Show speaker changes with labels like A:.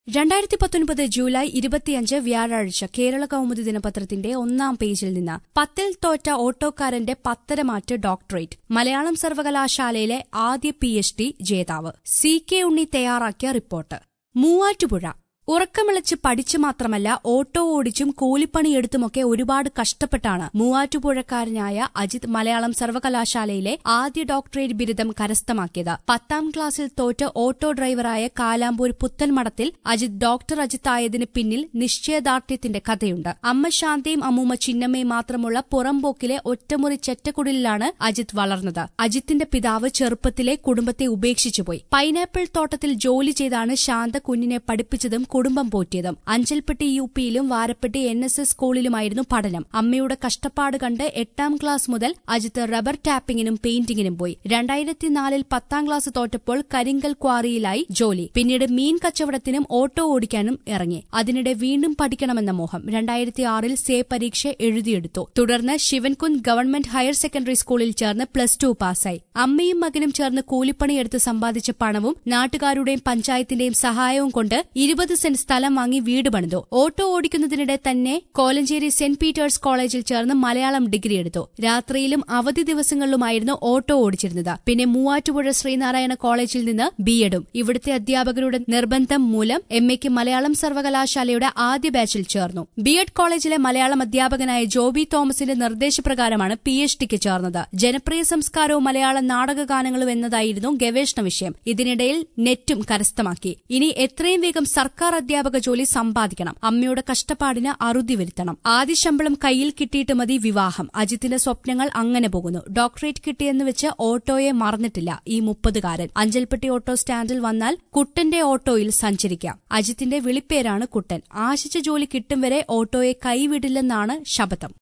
A: രണ്ടായിരത്തി പത്തൊൻപത് ജൂലൈ ഇരുപത്തിയഞ്ച് വ്യാഴാഴ്ച കേരള കൗമുദി ദിനപത്രത്തിന്റെ ഒന്നാം പേജിൽ നിന്ന് പത്തിൽ തോറ്റ ഓട്ടോക്കാരന്റെ പത്തരമാറ്റ് ഡോക്ടറേറ്റ് മലയാളം സർവകലാശാലയിലെ ആദ്യ പി എച്ച് ഡി ജേതാവ് സി കെ ഉണ്ണി തയ്യാറാക്കിയ റിപ്പോർട്ട് മൂവാറ്റുപുഴ ഉറക്കമിളച്ച് പഠിച്ചു മാത്രമല്ല ഓട്ടോ ഓടിച്ചും കൂലിപ്പണിയെടുത്തുമൊക്കെ ഒരുപാട് കഷ്ടപ്പെട്ടാണ് മൂവാറ്റുപുഴക്കാരനായ അജിത് മലയാളം സർവകലാശാലയിലെ ആദ്യ ഡോക്ടറേറ്റ് ബിരുദം കരസ്ഥമാക്കിയത് പത്താം ക്ലാസ്സിൽ തോറ്റ് ഓട്ടോ ഡ്രൈവറായ കാലാമ്പൂർ പുത്തൻമടത്തിൽ അജിത് ഡോക്ടർ അജിത്ത് ആയതിന് പിന്നിൽ നിശ്ചയദാർഢ്യത്തിന്റെ കഥയുണ്ട് അമ്മ ശാന്തയും അമ്മൂമ്മ ചിന്നമ്മയും മാത്രമുള്ള പുറംപോക്കിലെ ഒറ്റമുറി ചെറ്റക്കുടിലാണ് അജിത് വളർന്നത് അജിത്തിന്റെ പിതാവ് ചെറുപ്പത്തിലെ കുടുംബത്തെ ഉപേക്ഷിച്ചുപോയി പൈനാപ്പിൾ തോട്ടത്തിൽ ജോലി ചെയ്താണ് ശാന്ത കുഞ്ഞിനെ പഠിപ്പിച്ചതും കുടുംബം പോറ്റിയതും അഞ്ചൽപ്പെട്ടി യു പിയിലും വാരപ്പെട്ടി എൻ എസ് എസ് സ്കൂളിലുമായിരുന്നു പഠനം അമ്മയുടെ കഷ്ടപ്പാട് കണ്ട് എട്ടാം ക്ലാസ് മുതൽ അജിത്ത് റബ്ബർ ടാപ്പിങ്ങിനും പെയിന്റിങ്ങിനും പോയി രണ്ടായിരത്തിനാലിൽ പത്താം ക്ലാസ് തോറ്റപ്പോൾ കരിങ്കൽ ക്വാറിയിലായി ജോലി പിന്നീട് മീൻ കച്ചവടത്തിനും ഓട്ടോ ഓടിക്കാനും ഇറങ്ങി അതിനിടെ വീണ്ടും പഠിക്കണമെന്ന മോഹം രണ്ടായിരത്തി ആറിൽ സേ പരീക്ഷ എഴുതിയെടുത്തു തുടർന്ന് ശിവൻകുന്ന് ഗവൺമെന്റ് ഹയർ സെക്കൻഡറി സ്കൂളിൽ ചേർന്ന് പ്ലസ് ടു പാസ്സായി അമ്മയും മകനും ചേർന്ന് കൂലിപ്പണിയെടുത്ത് സമ്പാദിച്ച പണവും നാട്ടുകാരുടെയും പഞ്ചായത്തിന്റെയും സഹായവും കൊണ്ട് ഇരുപത് സെന്റ് സ്ഥലം വാങ്ങി വീട് പണിതു ഓട്ടോ ഓടിക്കുന്നതിനിടെ തന്നെ കോലഞ്ചേരി സെന്റ് പീറ്റേഴ്സ് കോളേജിൽ ചേർന്ന് മലയാളം ഡിഗ്രി എടുത്തു രാത്രിയിലും അവധി ദിവസങ്ങളിലുമായിരുന്നു ഓട്ടോ ഓടിച്ചിരുന്നത് പിന്നെ മൂവാറ്റുപുഴ ശ്രീനാരായണ കോളേജിൽ നിന്ന് ബി എഡും ഇവിടുത്തെ അധ്യാപകരുടെ നിർബന്ധം മൂലം എം എക്ക് മലയാളം സർവകലാശാലയുടെ ആദ്യ ബാച്ചിൽ ചേർന്നു ബി എഡ് കോളേജിലെ മലയാളം അധ്യാപകനായ ജോബി തോമസിന്റെ നിർദ്ദേശപ്രകാരമാണ് പി എച്ച് ഡിക്ക് ചേർന്നത് ജനപ്രിയ സംസ്കാരവും മലയാള നാടകഗാനങ്ങളും എന്നതായിരുന്നു ഗവേഷണ വിഷയം ഇതിനിടയിൽ നെറ്റും കരസ്ഥമാക്കി ഇനി എത്രയും വേഗം സർക്കാർ അധ്യാപക ജോലി സമ്പാദിക്കണം അമ്മയുടെ കഷ്ടപ്പാടിന് അറുതി വരുത്തണം ആദ്യ ശമ്പളം കയ്യിൽ കിട്ടിയിട്ട് മതി വിവാഹം അജിത്തിന്റെ സ്വപ്നങ്ങൾ അങ്ങനെ പോകുന്നു ഡോക്ടറേറ്റ് കിട്ടിയെന്ന് വെച്ച് ഓട്ടോയെ മറന്നിട്ടില്ല ഈ മുപ്പതുകാരൻ അഞ്ചൽപ്പെട്ടി ഓട്ടോ സ്റ്റാൻഡിൽ വന്നാൽ കുട്ടന്റെ ഓട്ടോയിൽ സഞ്ചരിക്കാം അജിത്തിന്റെ വിളിപ്പേരാണ് കുട്ടൻ ആശിച്ച ജോലി കിട്ടും വരെ ഓട്ടോയെ കൈവിടില്ലെന്നാണ് ശപഥം